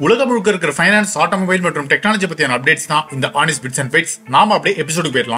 உலகம் முழுக்க இருக்கிற ஃபைனான்ஸ் ஆட்டோமொபைல் மற்றும் டெக்னாலஜி பத்தியான அப்டேட்ஸ் தான் இந்த ஆனிஸ் பிட்ஸ் அண்ட் ஃபைட்ஸ் நாம அப்படியே எபிசோடுக்கு போயிடலாம்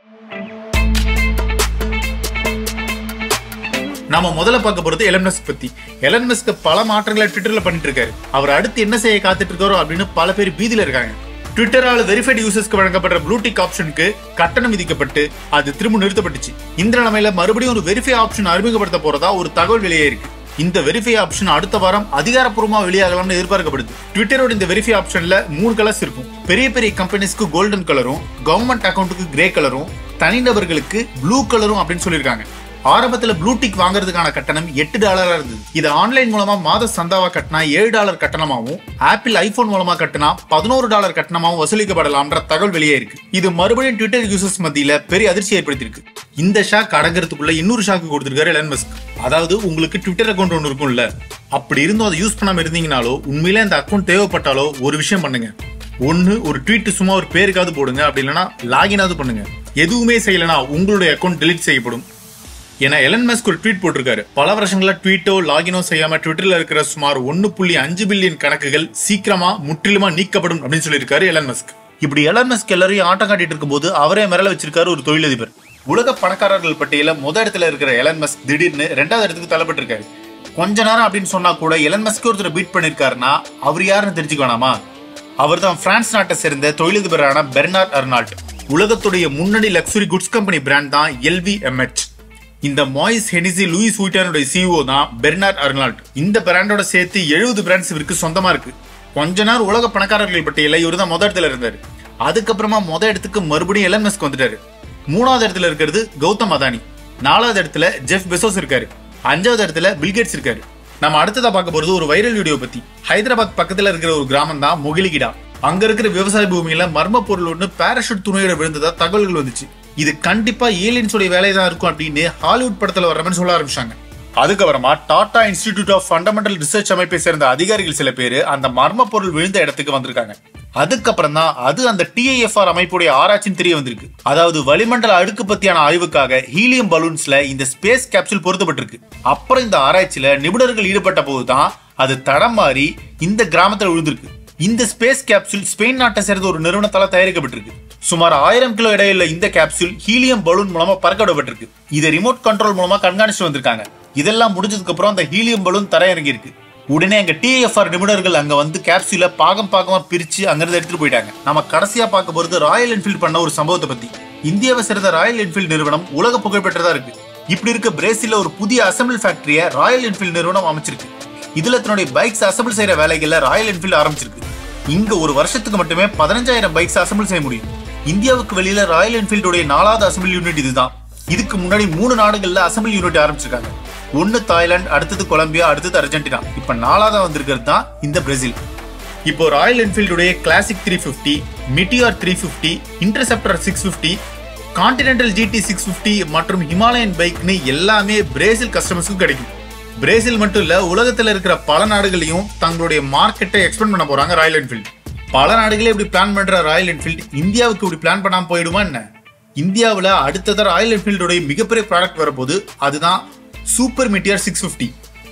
நாம முதல்ல பார்க்க போறது எலன் மஸ்க் பத்தி எலன் மஸ்க் பல மாற்றங்களை ட்விட்டர்ல பண்ணிட்டு இருக்காரு அவர் அடுத்து என்ன செய்ய காத்துட்டு இருக்காரோ அப்படின்னு பல பேர் பீதியில இருக்காங்க ட்விட்டரால வெரிஃபைட் யூசர்ஸ்க்கு வழங்கப்படுற ப்ளூடிக் ஆப்ஷனுக்கு கட்டணம் விதிக்கப்பட்டு அது திரும்ப நிறுத்தப்பட்டுச்சு இந்த நிலைமையில மறுபடியும் ஒரு வெரிஃபை ஆப்ஷன் அறிமுகப்படுத்த போறதா ஒரு தகவல் வெளியே இருக்கு இந்த வெரிஃபை ஆப்ஷன் அடுத்த வாரம் அதிகாரப்பூர்வமா வெளியாகலாம்னு எதிர்பார்க்கப்படுது ட்விட்டரோட இந்த வெரிஃபை ஆப்ஷன்ல மூணு கலர்ஸ் இருக்கும் பெரிய பெரிய கம்பெனிஸ்க்கு கோல்டன் கலரும் கவர்மெண்ட் அக்கௌண்ட்டுக்கு கிரே கலரும் தனிநபர்களுக்கு ப்ளூ கலரும் அப்படின்னு சொல்லியிருக்காங்க ஆரம்பத்துல ப்ளூ டிக் வாங்குறதுக்கான கட்டணம் எட்டு டாலரா இருந்தது இது ஆன்லைன் மூலமா மாத சந்தாவா கட்டினா ஏழு டாலர் கட்டணமாவும் ஆப்பிள் ஐபோன் மூலமா கட்டினா பதினோரு டாலர் கட்டணமாவும் வசூலிக்கப்படலாம்ன்ற தகவல் வெளியே இருக்கு இது மறுபடியும் ட்விட்டர் யூசர்ஸ் மத்தியில பெரிய அதிர்ச்சி ஏற்படுத்தியிருக்கு இந்த ஷாக் அடங்குறதுக்குள்ள இன்னொரு ஷாக்கு கொடுத்திருக்காரு எலன் மஸ்க் அதாவது உங்களுக்கு ட்விட்டர் அக்கௌண்ட் ஒன்று இருக்கும்ல அப்படி இருந்தும் அதை யூஸ் பண்ணாம இருந்தீங்கனாலோ உண்மையிலே அந்த அக்கௌண்ட் தேவைப்பட்டாலோ ஒரு விஷயம் பண்ணுங்க ஒன்னு ஒரு ட்வீட் சும்மா ஒரு பேருக்காவது போடுங்க அப்படி இல்லைன்னா லாகினாவது பண்ணுங்க எதுவுமே செய்யலைன்னா உங்களுடைய அக்கௌண்ட் டெலிட் செய்யப்படும் ஏன்னா எலன் மஸ்க் ஒரு ட்வீட் போட்டிருக்காரு பல வருஷங்களா ட்வீட்டோ லாகினோ செய்யாம ட்விட்டர்ல இருக்கிற சுமார் ஒன்னு புள்ளி அஞ்சு பில்லியன் கணக்குகள் சீக்கிரமா முற்றிலுமா நீக்கப்படும் அப்படின்னு சொல்லியிருக்காரு எலன் மஸ்க் இப்படி எலன் மஸ்க் எல்லாரையும் ஆட்டம் காட்டிட்டு இருக்கும்போது அவரே மிரள வச்சிருக்காரு ஒரு தொழிலதிபர் உலக பணக்காரர்கள் பட்டியல முத இடத்துல இருக்கிற எலன் மஸ்க் திடீர்னு ரெண்டாவது இடத்துக்கு தள்ளப்பட்டிருக்காரு கொஞ்ச நேரம் அப்படின்னு சொன்னா கூட எலன் மஸ்க் ஒருத்தர் பீட் பண்ணிருக்காருன்னா அவர் யாருன்னு தெரிஞ்சுக்க வேணாமா அவர் தான் பிரான்ஸ் நாட்டை சேர்ந்த தொழிலதிபரான பெர்னார்ட் அர்னால்ட் உலகத்துடைய முன்னணி லக்ஸுரி குட்ஸ் கம்பெனி பிராண்ட் தான் எல்வி எம்எச் இந்த மாய்ஸ் ஹெனிசி லூயிஸ் வூட்டானுடைய சிஓ தான் பெர்னார்ட் அர்னால்ட் இந்த பிராண்டோட சேர்த்து எழுபது பிராண்ட்ஸ் இவருக்கு சொந்தமா இருக்கு கொஞ்ச நேரம் உலக பணக்காரர்கள் பட்டியல இவர் தான் முத இடத்துல இருந்தாரு அதுக்கப்புறமா முத இடத்துக்கு மறுபடியும் எலன் மஸ்க் வந்துட்டாரு மூணாவது இடத்துல இருக்கிறது கௌதம் அதானி நாலாவது இடத்துல ஜெஃப் பெசோஸ் இருக்காரு அஞ்சாவது இடத்துல பில்கேட்ஸ் இருக்காரு நம்ம அடுத்ததா பார்க்க போறது ஒரு வைரல் வீடியோ பத்தி ஹைதராபாத் பக்கத்துல இருக்கிற ஒரு கிராமம் தான் முகிலிகிடா அங்க இருக்கிற விவசாய பூமியில மர்ம பொருள் ஒன்று பாராஷூட் துணையோட விழுந்ததா தகவல்கள் வந்துச்சு இது கண்டிப்பா ஏலியன்ஸோட வேலை தான் இருக்கும் அப்படின்னு ஹாலிவுட் படத்துல வர்றவன்னு சொல்ல ஆரம்பிச்சாங்க அதுக்கப்புறமா Tata Institute of Fundamental Research அமைப்பை சேர்ந்த அதிகாரிகள் சில பேர் அந்த மர்ம பொருள் விழுந்த இடத்துக்கு வந்திருக்காங்க அதுக்கப்புறம் தான் அது அந்த டிஐஎஃப்ஆர் அமைப்புடைய ஆராய்ச்சின்னு தெரிய வந்திருக்கு அதாவது வளிமண்டல அடுக்கு பத்தியான ஆய்வுக்காக ஹீலியம் பலூன்ஸ்ல இந்த ஸ்பேஸ் கேப்சூல் பொருத்தப்பட்டிருக்கு அப்புறம் இந்த ஆராய்ச்சியில நிபுணர்கள் ஈடுபட்ட போதுதான் அது தடம் மாறி இந்த கிராமத்துல விழுந்திருக்கு இந்த ஸ்பேஸ் கேப்சூல் ஸ்பெயின் நாட்டை சேர்ந்த ஒரு நிறுவனத்தால தயாரிக்கப்பட்டிருக்கு சுமார் ஆயிரம் கிலோ இடையில இந்த கேப்சூல் ஹீலியம் பலூன் மூலமா பறக்க விடப்பட்டிருக்கு இதை ரிமோட் கண்ட்ரோல் மூலமா கண்காணிச்சு வந்திருக்காங்க இதெல்லாம் முடிஞ்சதுக்கு அப்புறம் அந்த ஹீலியம் பலூன் தரையிறங்கி இருக்கு உடனே அங்க டிஎஃப்ஆர் நிபுணர்கள் அங்க வந்து கேப்சூல பாகம் பாகமா பிரிச்சு அங்கிருந்து எடுத்துட்டு போயிட்டாங்க நம்ம கடைசியா பார்க்க போறது ராயல் என்ஃபீல்ட் பண்ண ஒரு சம்பவத்தை பத்தி இந்தியாவை சேர்ந்த ராயல் என்ஃபீல்ட் நிறுவனம் உலக புகழ்பெற்றதா இருக்கு இப்படி இருக்க பிரேசில்ல ஒரு புதிய அசம்பிள் ஃபேக்டரிய ராயல் என்ஃபீல்ட் நிறுவனம் அமைச்சிருக்கு இதுல தன்னுடைய பைக்ஸ் அசம்பிள் செய்யற வேலைகள்ல ராயல் என்ஃபீல்ட் ஆரம்பிச்சிருக்கு இங்க ஒரு வருஷத்துக்கு மட்டுமே பதினஞ்சாயிரம் பைக்ஸ் அசம்பிள் செய்ய முடியும் இந்தியாவுக்கு வெளியில ராயல் என்ஃபீல்டுடைய நாலாவது அசம்பிள் யூனிட் இதுதான் இதுக்கு முன்னாடி மூணு நாடுகள்ல அசம்பிள் யூனிட் ஆரம்பிச்சிருக்காங்க ஒன்னு தாய்லாந்து அடுத்தது கொலம்பியா அடுத்தது அர்ஜென்டினா இப்ப நாலாவதா வந்திருக்கிறது தான் இந்த பிரேசில் இப்போ ராயல் என்ஃபீல்டுடைய classic three fifty meteor three fifty Interceptor six fifty Continental GT six fifty மற்றும் ஹிமாலயன் பைக்னு எல்லாமே பிரேசில் கஸ்டமர்ஸ்க்கு கிடைக்கும் பிரேசில் மட்டும் இல்ல உலகத்துல இருக்கிற பல நாடுகளையும் தங்களுடைய மார்க்கெட்டை எக்ஸ்பெண்ட் பண்ண போறாங்க ராயல் என்ஃபீல்ட் பல நாடுகளே இப்படி பிளான் பண்ற ராயல் என்ஃபீல்ட் இந்தியாவுக்கு இப்படி பிளான் பண்ணாம போயிடுமா என்ன இந்தியாவில் அடுத்தது ராயல் என்ஃபீல்டுடைய மிகப்பெரிய ப்ராடக்ட் வரப்போது அதுதான் சூப்பர் மீட்டியர் சிக்ஸ் ஃபிஃப்டி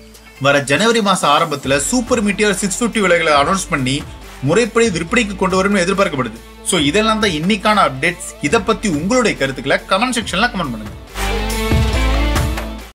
வர ஜனவரி மாசம் ஆரம்பத்துல சூப்பர் மீட்டியர் சிக்ஸ் ஃபிஃப்டி விலைகளை அனௌன்ஸ் பண்ணி முறைப்படி விற்பனைக்கு கொண்டு வரும்னு எதிர்பார்க்கப்படுது ஸோ இதெல்லாம் தான் இன்னைக்கான அப்டேட்ஸ் இதை பத்தி உங்களுடைய கருத்துக்களை கமெண்ட் செக்ஷன்ல கமெண்ட் பண்ணுங்க